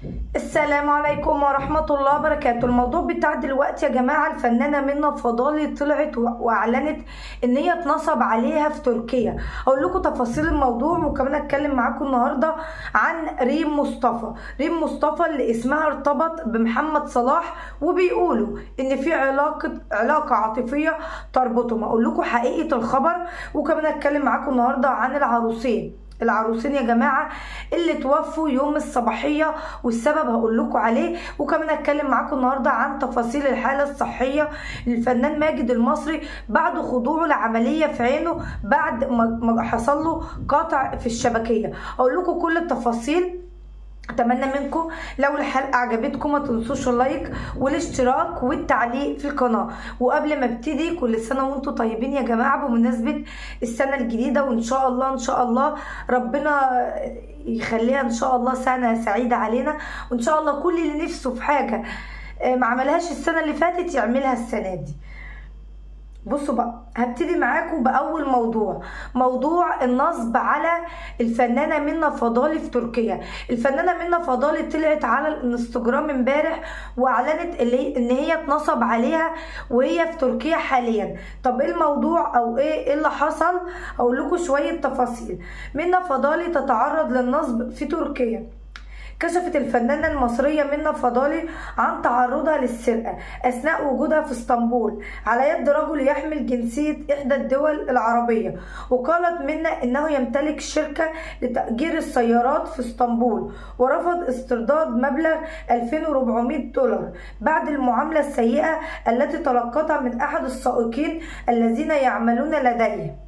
السلام عليكم ورحمة الله وبركاته الموضوع بتاع دلوقتي يا جماعة الفنانة منى فضالي طلعت و- واعلنت ان هي اتنصب عليها في تركيا اقول لكم تفاصيل الموضوع وكمان اتكلم معاكم النهاردة عن ريم مصطفى ريم مصطفى اللي اسمها ارتبط بمحمد صلاح وبيقولوا ان في علاقة علاقة عاطفية تربطهم اقول لكم حقيقة الخبر وكمان اتكلم معاكم النهاردة عن العروسين العروسين يا جماعه اللي توفوا يوم الصباحيه والسبب هقول لكم عليه وكمان هتكلم معاكم النهارده عن تفاصيل الحاله الصحيه للفنان ماجد المصري بعد خضوعه لعمليه في عينه بعد ما ما حصل له قطع في الشبكيه اقول لكم كل التفاصيل اتمنى منكم لو الحلقه عجبتكم ما تنسوش اللايك والاشتراك والتعليق في القناه وقبل ما ابتدي كل سنه وانتم طيبين يا جماعه بمناسبه السنه الجديده وان شاء الله ان شاء الله ربنا يخليها ان شاء الله سنه سعيده علينا وان شاء الله كل اللي نفسه في حاجه آه، ما عملهاش السنه اللي فاتت يعملها السنه دي بصوا بقى هبتدي معاكم باول موضوع موضوع النصب على الفنانه منى فضالي في تركيا الفنانه منى فضالي طلعت على الانستجرام امبارح واعلنت اللي ان هي اتنصب عليها وهي في تركيا حاليا طب ايه الموضوع او ايه إيه اللي حصل اقول لكم شويه تفاصيل منى فضالي تتعرض للنصب في تركيا كشفت الفنانة المصرية منى فضالي عن تعرضها للسرقة أثناء وجودها في اسطنبول على يد رجل يحمل جنسية إحدى الدول العربية وقالت منى إنه يمتلك شركة لتأجير السيارات في اسطنبول ورفض استرداد مبلغ 2400 دولار بعد المعاملة السيئة التي تلقتها من أحد السائقين الذين يعملون لديه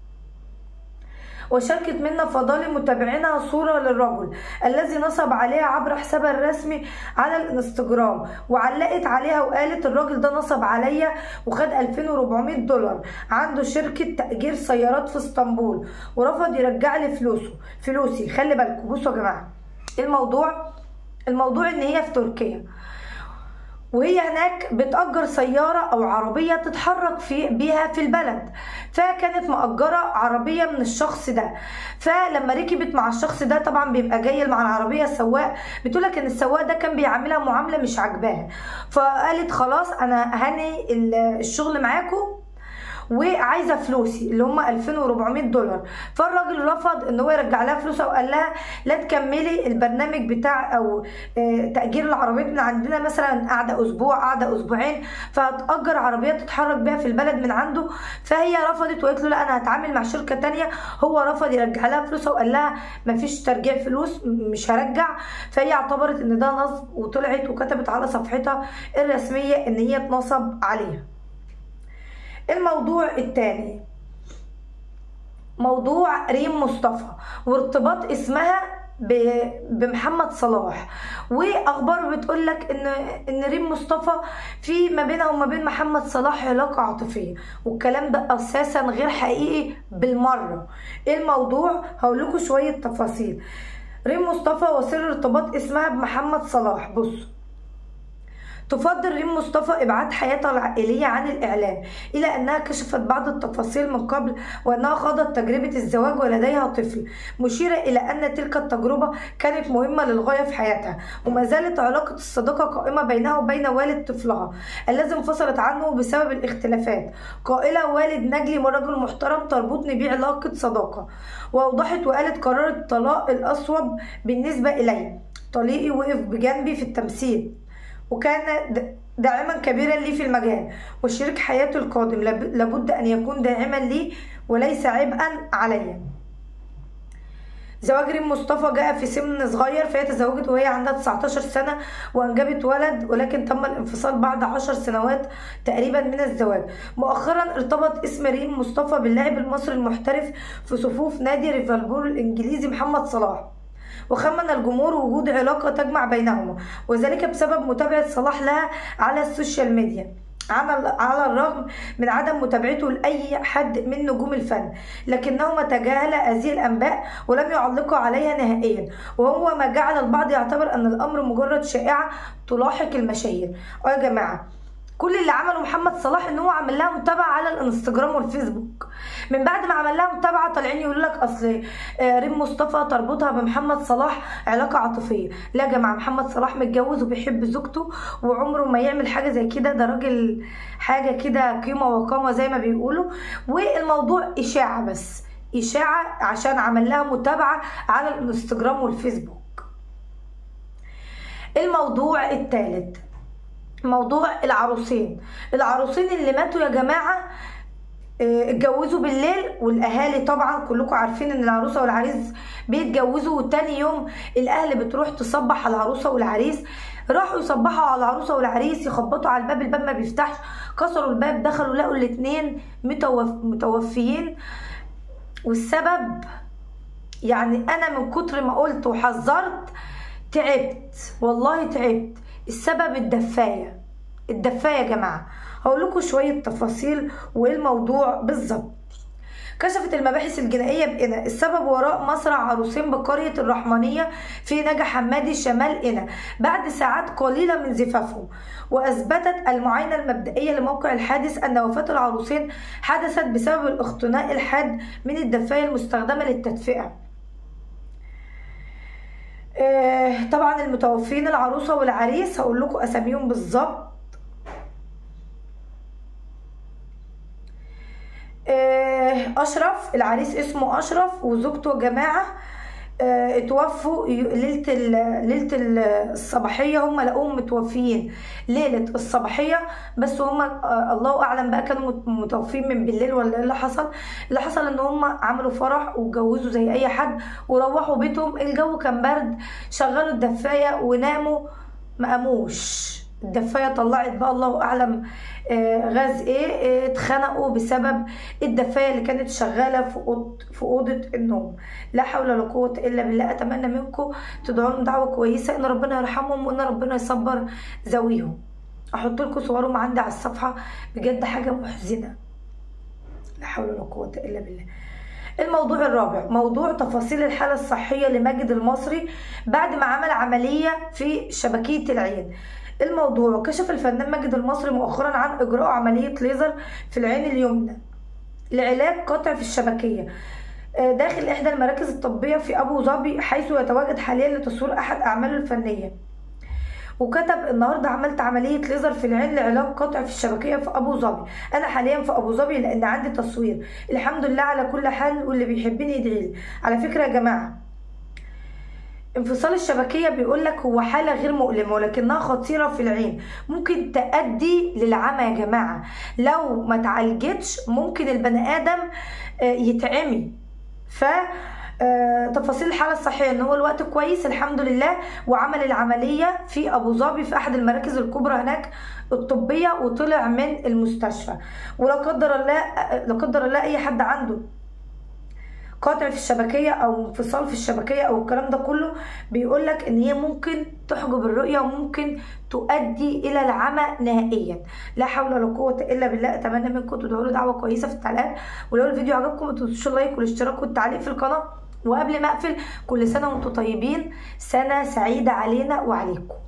وشاركت منى فضالي متابعينها صورة للرجل الذي نصب عليها عبر حسابها الرسمي على الانستجرام وعلقت عليها وقالت الراجل ده نصب عليا وخد 2400 دولار عنده شركة تأجير سيارات في اسطنبول ورفض يرجع لي فلوسه فلوسي خلي بالكم بصوا يا جماعة إيه الموضوع الموضوع ان هي في تركيا وهي هناك بتأجر سيارة أو عربية تتحرك في بيها في البلد فكانت مأجرة عربية من الشخص ده فلما ركبت مع الشخص ده طبعا بيبقى جاي مع العربية سواق بتقولك إن السواق ده كان بيعاملها معاملة مش عاجباها فقالت خلاص أنا هني الشغل معاكم وعايزه فلوسي اللي هم 2400 دولار فالراجل رفض ان هو يرجع لها فلوسها وقال لها لا تكملي البرنامج بتاع او آه، تاجير العربيات من عندنا مثلا قاعده اسبوع قاعده اسبوعين فهتاجر عربيات تتحرك بيها في البلد من عنده فهي رفضت وقالت له لا انا هتعامل مع شركه تانية هو رفض يرجع لها فلوسها وقال لها مفيش ترجيع فلوس م- مش هرجع فهي اعتبرت ان ده نصب وطلعت وكتبت على صفحتها الرسميه ان هي اتنصب عليها الموضوع الثاني موضوع ريم مصطفى وارتباط اسمها ب- بمحمد صلاح واخبار بتقول لك ان ان ريم مصطفى في ما بينها وما بين محمد صلاح علاقه عاطفيه والكلام ده اساسا غير حقيقي بالمره ايه الموضوع هقول لكم شويه تفاصيل ريم مصطفى وسر ارتباط اسمها بمحمد صلاح بصوا تفضل ريم مصطفى ابعاد حياتها العائليه عن الاعلام الى انها كشفت بعض التفاصيل من قبل وانها خاضت تجربه الزواج ولديها طفل مشيره الى ان تلك التجربه كانت مهمه للغايه في حياتها وما زالت علاقه الصداقه قائمه بينها وبين والد طفلها الذي انفصلت عنه بسبب الاختلافات قائله والد نجلي رجل محترم تربطني بيه علاقه صداقه واوضحت وقالت قرار الطلاق الاصوب بالنسبه الي طليقي وقف بجنبي في التمثيل وكان د- داعما كبيرا لي في المجال وشريك حياتي القادم لاب- لابد أن يكون داعما لي وليس عبئا علي زواج ريم مصطفى جاء في سن صغير فهي تزوجت وهي عندها 19 سنة وأنجبت ولد ولكن تم الانفصال بعد 10 سنوات تقريبا من الزواج مؤخرا ارتبط اسم ريم مصطفى باللاعب المصري المحترف في صفوف نادي ليفربول الإنجليزي محمد صلاح وخمن الجمهور وجود علاقة تجمع بينهما وذلك بسبب متابعة صلاح لها على السوشيال ميديا على على الرغم من عدم متابعته لأي حد من نجوم الفن لكنهما تجاهل هذه الأنباء ولم يعلقوا عليها نهائيا وهو ما جعل البعض يعتبر أن الأمر مجرد شائعة تلاحق المشاهير اه يا جماعة كل اللي عمله محمد صلاح ان هو عمل لها متابعه على الانستجرام والفيسبوك من بعد ما عمل لها متابعه طالعين يقولوا لك اصل آه، ريم مصطفى تربطها بمحمد صلاح علاقه عاطفيه لا يا جماعه محمد صلاح متجوز وبيحب زوجته وعمره ما يعمل حاجه زي كده ده راجل حاجه كده قيمه وقامه زي ما بيقولوا والموضوع اشاعه بس اشاعه عشان عمل لها متابعه على الانستجرام والفيسبوك الموضوع الثالث موضوع العروسين العروسين اللي ماتوا يا جماعه آه، اتجوزوا بالليل والاهالي طبعا كلكم عارفين ان العروسه والعريس بيتجوزوا وتاني يوم الاهل بتروح تصبح على العروسه والعريس راحوا يصبحوا على العروسه والعريس يخبطوا على الباب الباب ما بيفتحش كسروا الباب دخلوا لقوا الاتنين متوف متوفيين والسبب يعني انا من كتر ما قلت وحذرت تعبت والله تعبت السبب الدفايه الدفايه يا جماعه هقول لكم شويه تفاصيل وايه الموضوع بالظبط كشفت المباحث الجنائية بقنا السبب وراء مصرع عروسين بقرية الرحمانية في نجا حمادي شمال قنا بعد ساعات قليلة من زفافهم وأثبتت المعاينة المبدئية لموقع الحادث أن وفاة العروسين حدثت بسبب الاختناق الحاد من الدفاية المستخدمة للتدفئة آه، طبعا المتوفين العروسة والعريس هقول لكم أساميهم بالظبط آه، اشرف العريس اسمه اشرف وزوجته يا جماعه آه، اتوفوا ي- ليله ال- ليله ال- الصباحيه هم لقوهم متوفيين ليله الصباحيه بس هم آه، الله اعلم بقى كانوا مت- متوفين من بالليل ولا ايه اللي حصل اللي حصل ان هم عملوا فرح واتجوزوا زي اي حد وروحوا بيتهم الجو كان برد شغلوا الدفايه وناموا ما قاموش الدفايه طلعت بقى الله اعلم آه، غاز ايه آه، اتخنقوا بسبب الدفايه اللي كانت شغاله في اوضه في اوضه النوم لا حول ولا قوه الا بالله اتمنى منكم تدعوا لهم دعوه كويسه ان ربنا يرحمهم وان ربنا يصبر ذويهم احط لكم صورهم عندي على الصفحه بجد حاجه محزنه لا حول ولا قوه الا بالله الموضوع الرابع موضوع تفاصيل الحالة الصحية لماجد المصري بعد ما عمل عملية في شبكية العين الموضوع كشف الفنان ماجد المصري مؤخرا عن إجراء عملية ليزر في العين اليمنى لعلاج قطع في الشبكية آه، داخل إحدى المراكز الطبية في أبو ظبي حيث يتواجد حاليا لتصوير أحد أعماله الفنية وكتب النهارده عملت عمليه ليزر في العين لعلاج قطع في الشبكيه في ابو ظبي انا حاليا في ابو ظبي لان عندي تصوير الحمد لله على كل حال واللي بيحبني يدعي لي على فكره يا جماعه انفصال الشبكية بيقول لك هو حالة غير مؤلمة ولكنها خطيرة في العين ممكن تؤدي للعمى يا جماعة لو ما تعالجتش ممكن البني آدم آه، يتعمي ف آه، تفاصيل الحالة الصحية ان هو الوقت كويس الحمد لله وعمل العملية في ابو ظبي في احد المراكز الكبرى هناك الطبية وطلع من المستشفى ولا قدر الله لا قدر الله اي حد عنده قطع في الشبكيه او انفصال في الشبكيه او الكلام ده كله بيقول لك ان هي ممكن تحجب الرؤيه وممكن تؤدي الى العمى نهائيا لا حول ولا قوه الا بالله اتمنى منكم تدعوا له دعوه كويسه في التعليقات ولو الفيديو عجبكم ما تنسوش اللايك والاشتراك والتعليق في القناه وقبل ما اقفل كل سنه وانتم طيبين سنه سعيده علينا وعليكم